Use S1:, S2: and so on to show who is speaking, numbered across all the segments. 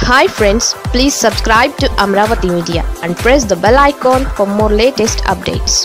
S1: hi friends please subscribe to Amaravati media and press the bell icon for more latest updates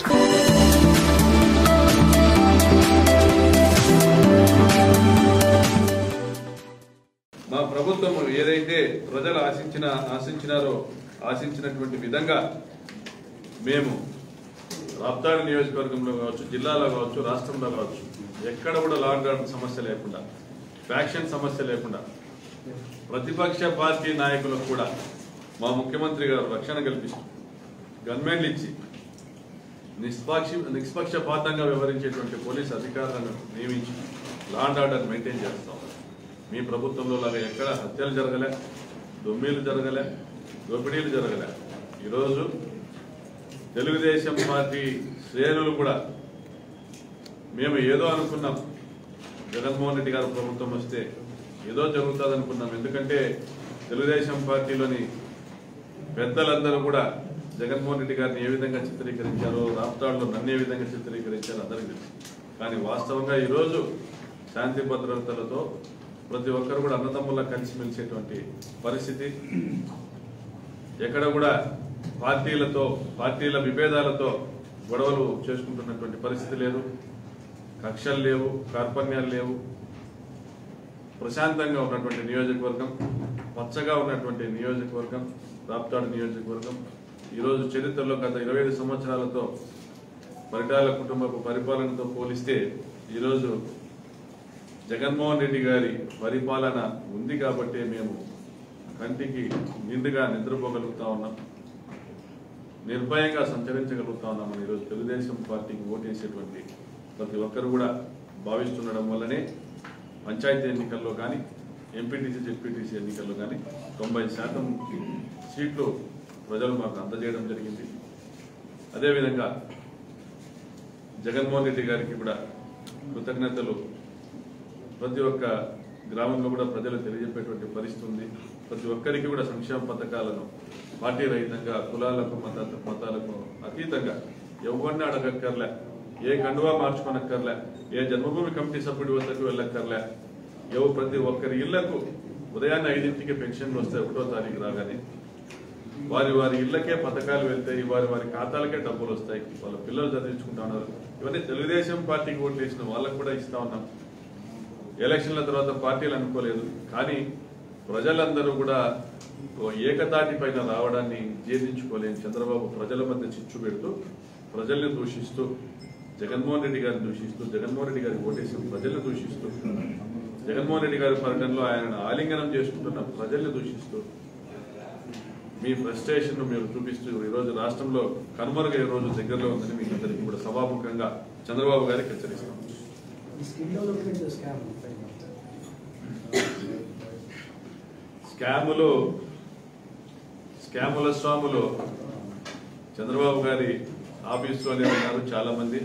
S2: మా ప్రభుత్వం ఏదైతే ప్రజలు ఆశించిన ఆశించినారో ఆశించినటువంటి విధంగా మేము రాప్తాడు నియోజకవర్గంలో కావచ్చు జిల్లాలో కావచ్చు రాష్ట్రంలో కావచ్చు ఎక్కడ కూడా లా అండ్ ఆర్డర్ సమస్య లేకుండా ఫ్యాక్షన్ సమస్య లేకుండా ప్రతిపక్ష పార్టీ నాయకులకు కూడా మా ముఖ్యమంత్రి గారు రక్షణ కల్పిస్తూ గన్మెన్లు ఇచ్చి నిష్పక్ష నిష్పక్షపాతంగా వ్యవహరించేటువంటి పోలీస్ అధికారులను నియమించి లా అండ్ ఆర్డర్ మెయింటైన్ చేస్తాం మీ ప్రభుత్వంలో లాగా ఎక్కడ హత్యలు జరగలే దొమ్మీలు జరగలే దోపిడీలు జరగలే ఈరోజు తెలుగుదేశం పార్టీ శ్రేణులు కూడా మేము ఏదో అనుకున్నాం జగన్మోహన్ రెడ్డి గారు ప్రభుత్వం వస్తే ఏదో జరుగుతుంది అనుకున్నాం ఎందుకంటే తెలుగుదేశం పార్టీలోని పెద్దలందరూ కూడా జగన్మోహన్ రెడ్డి గారిని ఏ విధంగా చిత్రీకరించారో రాష్ట్రాల్లో నన్ను ఏ విధంగా చిత్రీకరించారో అందరికీ తెలుసు కానీ వాస్తవంగా ఈరోజు శాంతి భద్రతలతో ప్రతి ఒక్కరు కూడా అన్నదమ్ముల్లా కలిసిమెలిసేటువంటి పరిస్థితి ఎక్కడ కూడా పార్టీలతో పార్టీల విభేదాలతో గొడవలు చేసుకుంటున్నటువంటి పరిస్థితి లేదు కక్షలు లేవు కార్పణ్యాలు లేవు ప్రశాంతంగా ఉన్నటువంటి నియోజకవర్గం పచ్చగా ఉన్నటువంటి నియోజకవర్గం రాప్తాడు నియోజకవర్గం ఈరోజు చరిత్రలో గత ఇరవై ఐదు సంవత్సరాలతో పరిటాల కుటుంబపు పరిపాలనతో పోలిస్తే ఈరోజు జగన్మోహన్ రెడ్డి గారి పరిపాలన ఉంది కాబట్టి మేము కంటికి నిండుగా నిద్రపోగలుగుతా ఉన్నాం నిర్భయంగా సంచరించగలుగుతా ఉన్నామని ఈరోజు తెలుగుదేశం పార్టీకి ఓటేసేటువంటి ప్రతి ఒక్కరు కూడా భావిస్తుండడం వల్లనే పంచాయతీ ఎన్నికల్లో కానీ ఎంపీటీసీ జెడ్పీటీసీ ఎన్నికల్లో కానీ తొంభై శాతం సీట్లు ప్రజలు మాకు అందజేయడం జరిగింది అదేవిధంగా జగన్మోహన్ రెడ్డి గారికి కూడా కృతజ్ఞతలు ప్రతి ఒక్క గ్రామంలో కూడా ప్రజలు తెలియజెప్పేటువంటి పరిస్థితి ఉంది ప్రతి ఒక్కరికి కూడా సంక్షేమ పథకాలను పార్టీ రహితంగా కులాలకు మత మతాలకు అతీతంగా ఎవరిని అడగక్కర్లే ఏ కండువా మార్చుకోనక్కర్లే ఏ జన్మభూమి కమిటీ సభ్యుడి వద్దకు వెళ్ళక్కర్లే ఎవ ప్రతి ఒక్కరి ఇళ్లకు ఉదయాన్నే ఐదింటికి పెన్షన్లు వస్తాయి ఒకటో తారీఖు రాగానే వారి వారి ఇళ్లకే పథకాలు వెళ్తాయి వారి వారి ఖాతాలకే డబ్బులు వస్తాయి వాళ్ళ పిల్లలు చదివించుకుంటా ఉన్నారు ఇవన్నీ తెలుగుదేశం పార్టీకి ఓట్లు వేసిన వాళ్ళకు కూడా ఇస్తా ఉన్నాం ఎలక్షన్ల తర్వాత పార్టీలు అనుకోలేదు కానీ ప్రజలందరూ కూడా ఓ ఏకతాటి పైన రావడాన్ని జీర్ణించుకోలేని చంద్రబాబు ప్రజల మధ్య చిచ్చు పెడుతూ ప్రజల్ని దూషిస్తూ జగన్మోహన్ రెడ్డి గారిని దూషిస్తూ జగన్మోహన్ రెడ్డి గారికి ఓటేసి ప్రజల్ని దూషిస్తూ జగన్మోహన్ రెడ్డి గారి పర్యటనలో ఆయనను ఆలింగనం చేసుకుంటున్న ప్రజల్ని దూషిస్తూ మీ ఫ్రస్ట్రేషన్ మీరు చూపిస్తూ ఈరోజు రాష్ట్రంలో కనుమరుగయ్యే రోజు దగ్గరలో ఉందని మీకు అందరికీ కూడా సభాముఖంగా చంద్రబాబు గారికి హెచ్చరిస్తాం
S3: ఈ స్కిల్ డెవలప్మెంట్ స్కామ్
S2: స్కాములు స్కాముల స్వాములు చంద్రబాబు గారి ఆఫీసులోనే ఉన్నారు చాలా మంది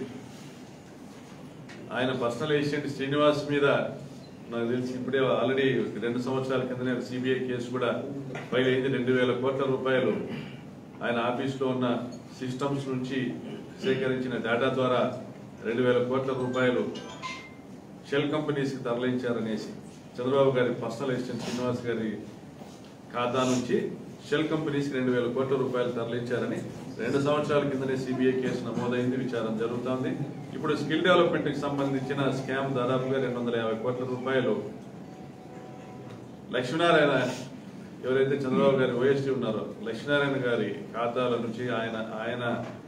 S2: ఆయన పర్సనల్ ఏజెంట్ శ్రీనివాస్ మీద నాకు తెలిసి ఇప్పుడే ఆల్రెడీ రెండు సంవత్సరాల కిందనే సిబిఐ కేసు కూడా ఫైల్ అయింది రెండు వేల కోట్ల రూపాయలు ఆయన ఆఫీస్లో ఉన్న సిస్టమ్స్ నుంచి సేకరించిన డేటా ద్వారా రెండు వేల కోట్ల రూపాయలు షెల్ కంపెనీస్కి తరలించారనేసి చంద్రబాబు గారి పర్సనల్ అసిస్టెంట్ శ్రీనివాస్ గారి ఖాతా నుంచి షెల్ కంపెనీస్కి రెండు వేల కోట్ల రూపాయలు తరలించారని రెండు సంవత్సరాల కిందనే సిబిఐ కేసు నమోదైంది విచారణ జరుగుతోంది ఇప్పుడు స్కిల్ డెవలప్మెంట్ కి సంబంధించిన స్కామ్ దాదాపుగా రెండు వందల యాభై కోట్ల రూపాయలు లక్ష్మీనారాయణ ఎవరైతే చంద్రబాబు గారి ఓఎస్టీ ఉన్నారో లక్ష్మీనారాయణ గారి ఖాతాల నుంచి ఆయన ఆయన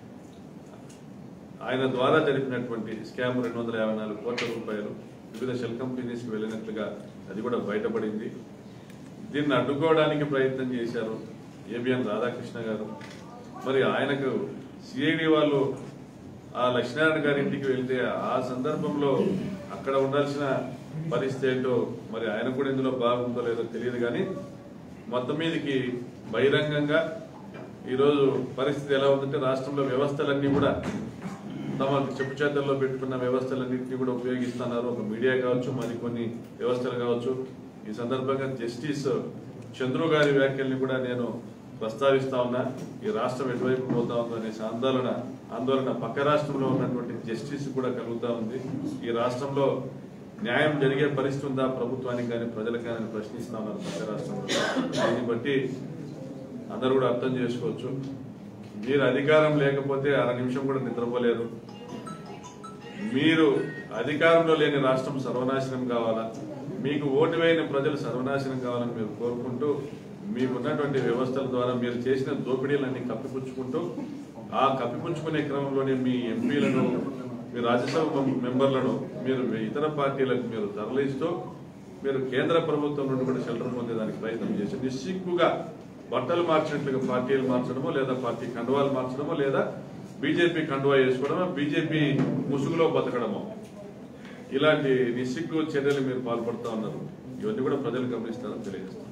S2: ఆయన ద్వారా జరిపినటువంటి స్కామ్ రెండు వందల యాభై నాలుగు కోట్ల రూపాయలు వివిధ షెల్ కంపెనీస్కి వెళ్ళినట్లుగా అది కూడా బయటపడింది దీన్ని అడ్డుకోవడానికి ప్రయత్నం చేశారు ఏబిఎన్ రాధాకృష్ణ గారు మరి ఆయనకు సిఐడి వాళ్ళు ఆ లక్ష్మీనారాయణ గారి ఇంటికి వెళ్తే ఆ సందర్భంలో అక్కడ ఉండాల్సిన పరిస్థితి ఏంటో మరి ఆయన కూడా ఇందులో బాగుందో లేదో తెలియదు కానీ మొత్తం మీదకి బహిరంగంగా ఈరోజు పరిస్థితి ఎలా ఉందంటే రాష్ట్రంలో వ్యవస్థలన్నీ కూడా తమ చెప్పు చేతల్లో పెట్టుకున్న వ్యవస్థలన్నింటినీ కూడా ఉపయోగిస్తున్నారు ఒక మీడియా కావచ్చు మరికొన్ని వ్యవస్థలు కావచ్చు ఈ సందర్భంగా జస్టిస్ చంద్రు గారి వ్యాఖ్యల్ని కూడా నేను ప్రస్తావిస్తా ఉన్నా ఈ రాష్ట్రం ఎటువైపు పోతా ఉందో అనేసి ఆందోళన ఆందోళన పక్క రాష్ట్రంలో ఉన్నటువంటి జస్టిస్ కూడా కలుగుతా ఉంది ఈ రాష్ట్రంలో న్యాయం జరిగే పరిస్థితి ఉందా ప్రభుత్వానికి కానీ ప్రజలకు కానీ ప్రశ్నిస్తా ఉన్నారు పక్క రాష్ట్రంలో దీన్ని బట్టి అందరూ కూడా అర్థం చేసుకోవచ్చు మీరు అధికారం లేకపోతే అర నిమిషం కూడా నిద్రపోలేరు మీరు అధికారంలో లేని రాష్ట్రం సర్వనాశనం కావాలా మీకు ఓటు వేయని ప్రజలు సర్వనాశనం కావాలని మీరు కోరుకుంటూ మీకున్నటువంటి వ్యవస్థల ద్వారా మీరు చేసిన దోపిడీలన్నీ కప్పిపుచ్చుకుంటూ ఆ కప్పిపుచ్చుకునే క్రమంలోనే మీ ఎంపీలను మీ రాజ్యసభ మం- మెంబర్లను మీరు ఇతర పార్టీలకు మీరు తరలిస్తూ మీరు కేంద్ర ప్రభుత్వం నుండి కూడా షెల్టర్ పొందేదానికి ప్రయత్నం చేసి నిస్సిగ్గుగా బట్టలు మార్చినట్లుగా పార్టీలు మార్చడమో లేదా పార్టీ కండువాలు మార్చడమో లేదా బీజేపీ కండువా వేసుకోవడమో బీజేపీ ముసుగులో బతకడమో ఇలాంటి నిస్సిగ్గు చర్యలు మీరు పాల్పడుతూ ఉన్నారు ఇవన్నీ కూడా ప్రజలు గమనిస్తారని తెలియజేస్తాను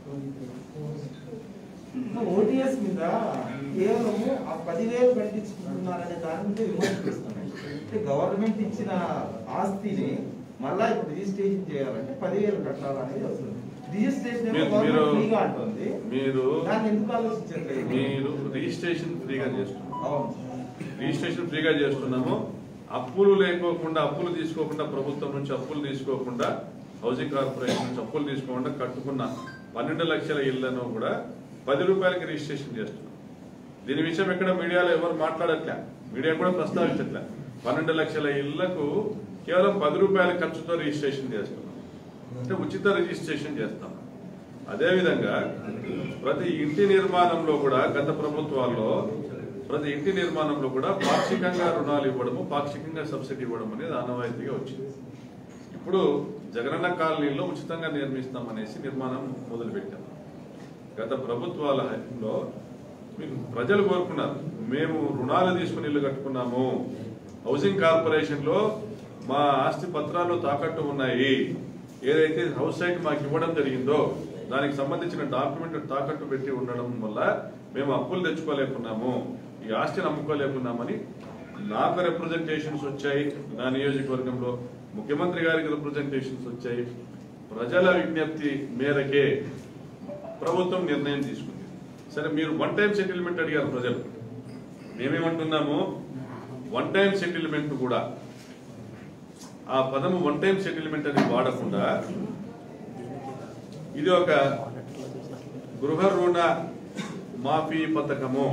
S4: ఓటీఎస్ మీద కేవలము ఆ పదివేలు కట్టించుకుంటున్నారనే దాని మీద విమర్శిస్తున్నాను అంటే గవర్నమెంట్ ఇచ్చిన ఆస్తిని మళ్ళా ఇప్పుడు రిజిస్ట్రేషన్ చేయాలంటే పదివేలు కట్టాలనేది వస్తుంది రిజిస్ట్రేషన్ ఏమో
S2: మీరు-
S4: గవర్నమెంట్
S2: మీరు-
S4: ఫ్రీగా అంటుంది
S2: మీరు
S4: దాన్ని ఎందుకు ఆలోచించట్లేదు
S2: మీరు రిజిస్ట్రేషన్ ఫ్రీగా చేస్తున్నారు
S4: అవును
S2: రిజిస్ట్రేషన్ ఫ్రీగా చేస్తున్నాము అప్పులు లేకోకుండా అప్పులు తీసుకోకుండా ప్రభుత్వం నుంచి అప్పులు తీసుకోకుండా హౌసింగ్ కార్పొరేషన్ నుంచి అప్పులు తీసుకోకుండా కట్టుకున్న పన్నెండు లక్షల ఇళ్లను కూడా పది రూపాయలకి రిజిస్ట్రేషన్ చేస్తున్నాం దీని విషయం ఎక్కడ మీడియాలో ఎవరు మాట్లాడట్లే మీడియా కూడా ప్రస్తావించట్లే పన్నెండు లక్షల ఇళ్లకు కేవలం పది రూపాయల ఖర్చుతో రిజిస్ట్రేషన్ చేస్తున్నాం అంటే ఉచిత రిజిస్ట్రేషన్ చేస్తాం అదేవిధంగా ప్రతి ఇంటి నిర్మాణంలో కూడా గత ప్రభుత్వాల్లో ప్రతి ఇంటి నిర్మాణంలో కూడా పాక్షికంగా రుణాలు ఇవ్వడము పాక్షికంగా సబ్సిడీ ఇవ్వడం అనేది ఆనవాయితీగా వచ్చింది ఇప్పుడు జగనన్న కాలనీలో ఉచితంగా నిర్మిస్తామనేసి నిర్మాణం మొదలుపెట్టాం గత ప్రభుత్వాల హయాంలో మీకు ప్రజలు కోరుకున్నారు మేము రుణాలు తీసుకుని ఇల్లు కట్టుకున్నాము హౌసింగ్ కార్పొరేషన్ లో మా ఆస్తి పత్రాలు తాకట్టు ఉన్నాయి ఏదైతే హౌస్ సైట్ మాకు ఇవ్వడం జరిగిందో దానికి సంబంధించిన డాక్యుమెంట్ తాకట్టు పెట్టి ఉండడం వల్ల మేము అప్పులు తెచ్చుకోలేకున్నాము ఈ ఆస్తిని అమ్ముకోలేకున్నామని నాకు రిప్రజెంటేషన్స్ వచ్చాయి నా నియోజకవర్గంలో ముఖ్యమంత్రి గారికి రిప్రజెంటేషన్స్ వచ్చాయి ప్రజల విజ్ఞప్తి మేరకే ప్రభుత్వం నిర్ణయం తీసుకుంది సరే మీరు వన్ టైం సెటిల్మెంట్ అడిగారు ప్రజలు మేమేమంటున్నాము వన్ టైం సెటిల్మెంట్ కూడా ఆ పదము వన్ టైం సెటిల్మెంట్ అని వాడకుండా ఇది ఒక గృహ రుణ మాఫీ పథకము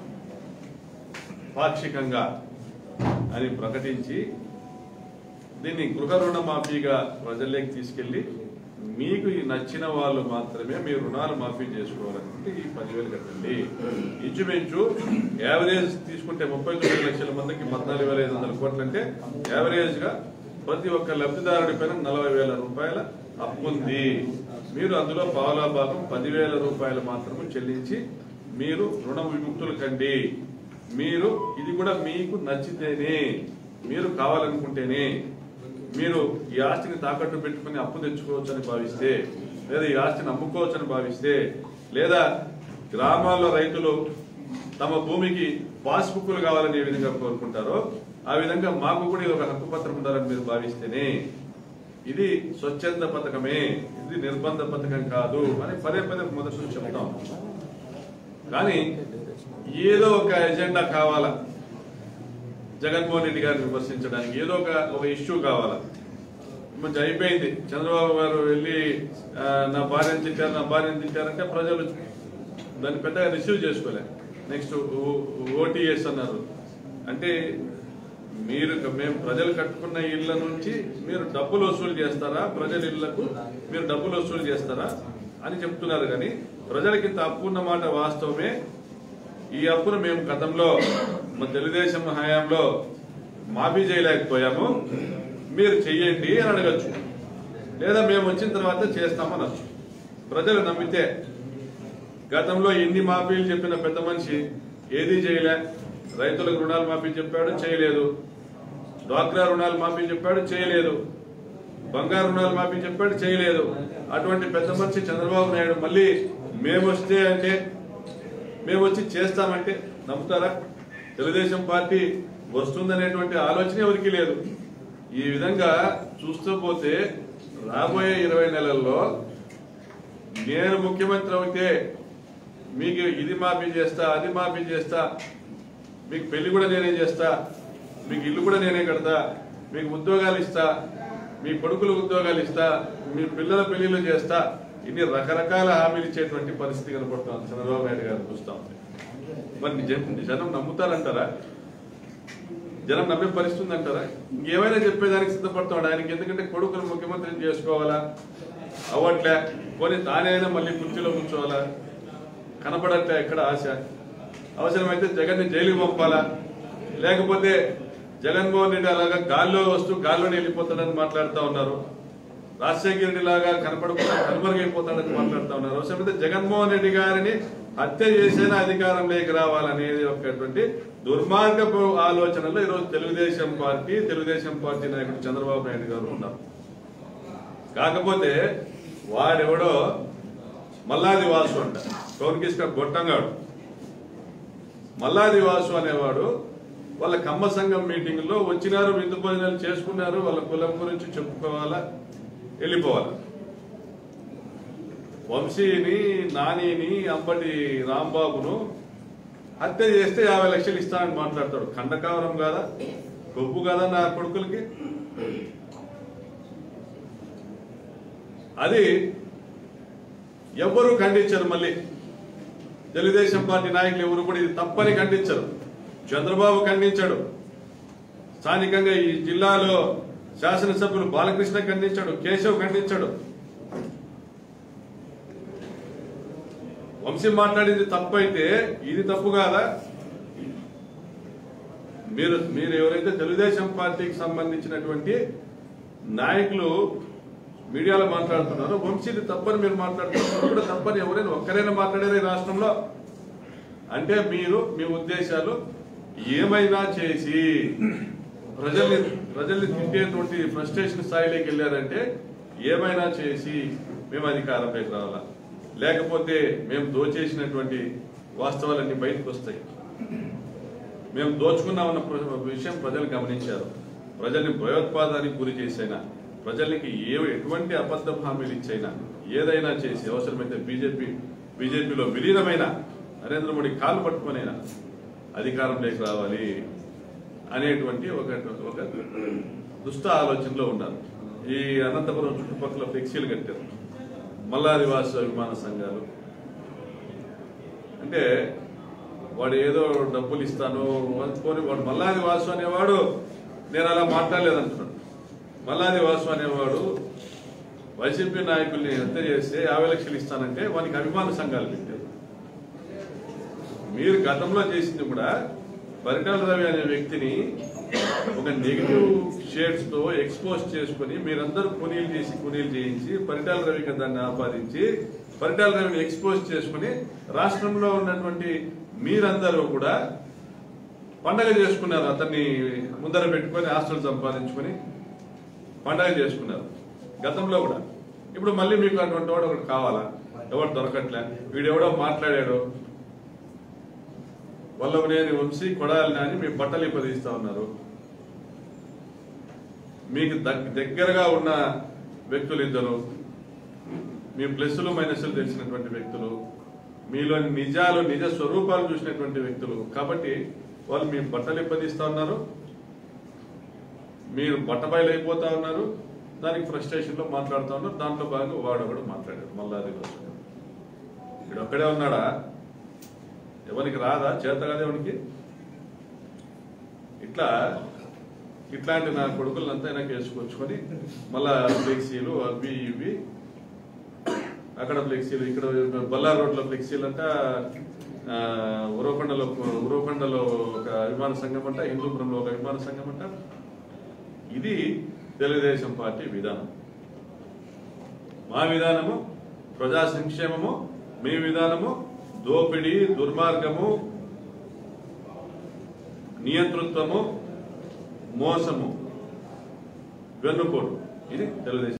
S2: పాక్షికంగా అని ప్రకటించి దీన్ని గృహ రుణ మాఫీగా ప్రజల్లోకి తీసుకెళ్లి మీకు ఈ నచ్చిన వాళ్ళు మాత్రమే మీ రుణాలు మాఫీ చేసుకోవాలనుకుంటే ఈ పదివేలు కట్టండి ఇంచుమించు యావరేజ్ తీసుకుంటే ముప్పై తొమ్మిది లక్షల మందికి పద్నాలుగు వేల ఐదు వందల కోట్లు అంటే యావరేజ్ గా ప్రతి ఒక్క లబ్ధిదారుడి పైన నలభై వేల రూపాయల అప్పు ఉంది మీరు అందులో పావులా భాగం పదివేల రూపాయలు మాత్రమే చెల్లించి మీరు రుణ విముక్తులు కండి మీరు ఇది కూడా మీకు నచ్చితేనే మీరు కావాలనుకుంటేనే మీరు ఈ ఆస్తిని తాకట్టు పెట్టుకుని అప్పు తెచ్చుకోవచ్చు అని భావిస్తే లేదా ఈ ఆస్తిని అమ్ముకోవచ్చు అని భావిస్తే లేదా గ్రామాల్లో రైతులు తమ భూమికి పాస్బుక్లు కావాలని ఏ విధంగా కోరుకుంటారో ఆ విధంగా మాకు కూడా ఇది ఒక హక్కు పత్రం ఉండాలని మీరు భావిస్తేనే ఇది స్వచ్ఛంద పథకమే ఇది నిర్బంధ పథకం కాదు అని పదే పదే మొదటి నుంచి చెప్తాం కానీ ఏదో ఒక ఎజెండా కావాలా జగన్మోహన్ రెడ్డి గారిని విమర్శించడానికి ఏదో ఒక ఒక ఇష్యూ కావాలా మంచి అయిపోయింది చంద్రబాబు గారు వెళ్ళి ఆ, నా భార్యను తిట్టారు నా భార్యను తిట్టారంటే ప్రజలు దాన్ని పెద్దగా రిసీవ్ చేసుకోలే నెక్స్ట్ ఓటీఎస్ అన్నారు అంటే మీరు మేము ప్రజలు కట్టుకున్న ఇళ్ల నుంచి మీరు డబ్బులు వసూలు చేస్తారా ప్రజల ఇళ్లకు మీరు డబ్బులు వసూలు చేస్తారా అని చెప్తున్నారు కానీ ప్రజలకి ఇంత అప్పు ఉన్న మాట వాస్తవమే ఈ అప్పును మేము గతంలో మా తెలుగుదేశం హయాంలో మాఫీ చేయలేకపోయాము మీరు చెయ్యండి అని అడగచ్చు లేదా మేము వచ్చిన తర్వాత చేస్తామనొచ్చు ప్రజలు నమ్మితే గతంలో ఎన్ని మాఫీలు చెప్పిన పెద్ద మనిషి ఏది చేయలే రైతులకు రుణాలు మాఫీ చెప్పాడు చేయలేదు డ్వాక్రా రుణాలు మాఫీ చెప్పాడు చేయలేదు బంగారు రుణాలు మాఫీ చెప్పాడు చేయలేదు అటువంటి పెద్ద మనిషి చంద్రబాబు నాయుడు మళ్ళీ మేము వస్తే అంటే మేము వచ్చి చేస్తామంటే నమ్ముతారా తెలుగుదేశం పార్టీ వస్తుందనేటువంటి ఆలోచన ఎవరికి లేదు ఈ విధంగా చూస్తూ పోతే రాబోయే ఇరవై నెలల్లో నేను ముఖ్యమంత్రి అయితే మీకు ఇది మాఫీ చేస్తా అది మాఫీ చేస్తా మీకు పెళ్లి కూడా నేనే చేస్తా మీకు ఇల్లు కూడా నేనే కడతా మీకు ఉద్యోగాలు ఇస్తా మీ కొడుకులు ఉద్యోగాలు ఇస్తా మీ పిల్లల పెళ్లిళ్ళు చేస్తా ఇన్ని రకరకాల హామీలు ఇచ్చేటువంటి పరిస్థితి కనపడుతుంది చంద్రబాబు నాయుడు గారు చూస్తా ఉంది మరి నిజం- జనం నమ్ముతారంటారా జనం నమ్మే పరిస్థితి ఉందంటారా ఇంకేమైనా చెప్పేదానికి సిద్ధపడతాడు ఆయనకి ఎందుకంటే కొడుకులు ముఖ్యమంత్రిని చేసుకోవాలా అవ్వట్లే కొని తానైనా మళ్ళీ కుర్చీలో కూర్చోవాలా కనపడట్లే ఎక్కడ ఆశ అవసరమైతే జగన్ని జైలుకి పంపాలా లేకపోతే జగన్మోహన్ రెడ్డి అలాగా గాల్లో వస్తూ గాల్లోనే వెళ్ళిపోతాడని మాట్లాడుతూ ఉన్నారు రాజశేఖర రెడ్డి లాగా కనపడకుండా కనుమరుగైపోతాడని మాట్లాడుతూ ఉన్నారు అవసరమైతే జగన్మోహన్ రెడ్డి గారిని హత్య చేసేనా అధికారంలోకి రావాలనేది ఒకటువంటి దుర్మార్గపు ఆలోచనలో ఈరోజు తెలుగుదేశం పార్టీ తెలుగుదేశం పార్టీ నాయకుడు చంద్రబాబు నాయుడు గారు ఉన్నారు కాకపోతే వాడెవడో మల్లాది వాసు అంట టోన్కిస్క గొట్టంగాడు మల్లాది వాసు అనేవాడు వాళ్ళ కమ్మ సంఘం మీటింగ్ లో వచ్చినారు విందు భోజనాలు చేసుకున్నారు వాళ్ళ కులం గురించి చెప్పుకోవాలా వెళ్ళిపోవాలా వంశీని నానిని అంబటి రాంబాబును హత్య చేస్తే యాభై లక్షలు ఇస్తానని మాట్లాడతాడు ఖండకావరం కాదా గొప్పు కాదా నా కొడుకులకి అది ఎవ్వరూ ఖండించరు మళ్ళీ తెలుగుదేశం పార్టీ నాయకులు ఎవరు కూడా ఇది తప్పని ఖండించరు చంద్రబాబు ఖండించాడు స్థానికంగా ఈ జిల్లాలో శాసనసభ్యులు బాలకృష్ణ ఖండించాడు కేశవ్ ఖండించాడు వంశీ మాట్లాడింది తప్పు అయితే ఇది తప్పు కాదా మీరు మీరు ఎవరైతే తెలుగుదేశం పార్టీకి సంబంధించినటువంటి నాయకులు మీడియాలో మాట్లాడుతున్నారో వంశీది తప్పని మీరు మాట్లాడుతున్నారు కూడా తప్పని ఎవరైనా ఒక్కరైనా మాట్లాడారు ఈ రాష్ట్రంలో అంటే మీరు మీ ఉద్దేశాలు ఏమైనా చేసి ప్రజల్ని ప్రజల్ని తిట్టేటువంటి ఫ్రస్ట్రేషన్ స్థాయిలోకి వెళ్ళారంటే ఏమైనా చేసి మేము అధికారంలోకి రావాలా లేకపోతే మేము దోచేసినటువంటి వాస్తవాలన్నీ బయటకు వస్తాయి మేము దోచుకున్నామన్న ప్ర- విషయం ప్రజలు గమనించారు ప్రజల్ని భయోత్పాదానికి గురి చేసైనా ప్రజలకి ఏ ఎటువంటి అబద్ధ హామీలు ఇచ్చైనా ఏదైనా చేసి అవసరమైతే బీజేపీ బీజేపీలో విలీనమైన నరేంద్ర మోడీ కాలు పట్టుకొనైనా అధికారంలోకి రావాలి అనేటువంటి ఒక ఒక దుష్ట ఆలోచనలో ఉన్నారు ఈ అనంతపురం చుట్టుపక్కల ఫ్లెక్సీలు కట్టారు మల్లాదివాస విమాన సంఘాలు అంటే వాడు ఏదో డబ్బులు ఇస్తాను అనుకొని వాడు మల్లాది వాసు అనేవాడు నేను అలా మాట్లాడలేదంటున్నాడు మల్లాది వాసు అనేవాడు వైసీపీ నాయకుల్ని హత్య చేస్తే యాభై లక్షలు ఇస్తానంటే వానికి అభిమాన సంఘాలు పెట్టారు మీరు గతంలో చేసింది కూడా పరిటాల రవి అనే వ్యక్తిని ఒక నెగిటివ్ షేడ్స్ తో ఎక్స్పోజ్ చేసుకుని మీరందరూ కొనీలు చేసి కొనీలు చేయించి పరిటాల రవికి దాన్ని ఆపాదించి పరిటాల రవిని ఎక్స్పోజ్ చేసుకుని రాష్ట్రంలో ఉన్నటువంటి మీరందరూ కూడా పండగ చేసుకున్నారు అతన్ని ముందర పెట్టుకొని ఆస్తులు సంపాదించుకొని పండగ చేసుకున్నారు గతంలో కూడా ఇప్పుడు మళ్ళీ మీకు అటువంటి వాడు ఒకటి కావాలా ఎవరు దొరకట్లే వీడెవడో మాట్లాడాడు వల్లభనేని వంశీ కొడాలి నాని మీ బట్టలు ఇప్పదీస్తా ఉన్నారు మీకు దగ్- దగ్గరగా ఉన్న వ్యక్తులు ఇద్దరు మీ ప్లస్లు మైనస్లు తెలిసినటువంటి వ్యక్తులు మీలోని నిజాలు నిజ స్వరూపాలు చూసినటువంటి వ్యక్తులు కాబట్టి వాళ్ళు మీ బట్టలు ఇప్పదీస్తా ఉన్నారు మీరు బట్టబయలు అయిపోతా ఉన్నారు దానికి ఫ్రస్ట్రేషన్ లో మాట్లాడుతా ఉన్నారు దాంట్లో భాగంగా వాడు కూడా మాట్లాడాడు మల్లాది రోజు ఇక్కడ ఒక్కడే ఉన్నాడా ఎవరికి రాదా చేత కదా ఎవరికి ఇట్లా ఇట్లాంటి నా కొడుకులంతా వెనక్కి వేసుకొచ్చుకొని మళ్ళా ఫ్లెక్సీలు అవి ఇవి అక్కడ ఫ్లెక్సీలు ఇక్కడ బల్లార్ రోడ్లో ఫ్లెక్సీలు అంట ఆ, ఉరవకొండలో ఉరవకొండలో ఒక విమాన సంఘం అంట హిందూపురంలో ఒక విమాన సంఘం అంట ఇది తెలుగుదేశం పార్టీ విధానం మా విధానము ప్రజా సంక్షేమము మీ విధానము దోపిడీ దుర్మార్గము నియంతృత్వము మోసము వెన్నుపోటు ఇది తెలుగుదేశం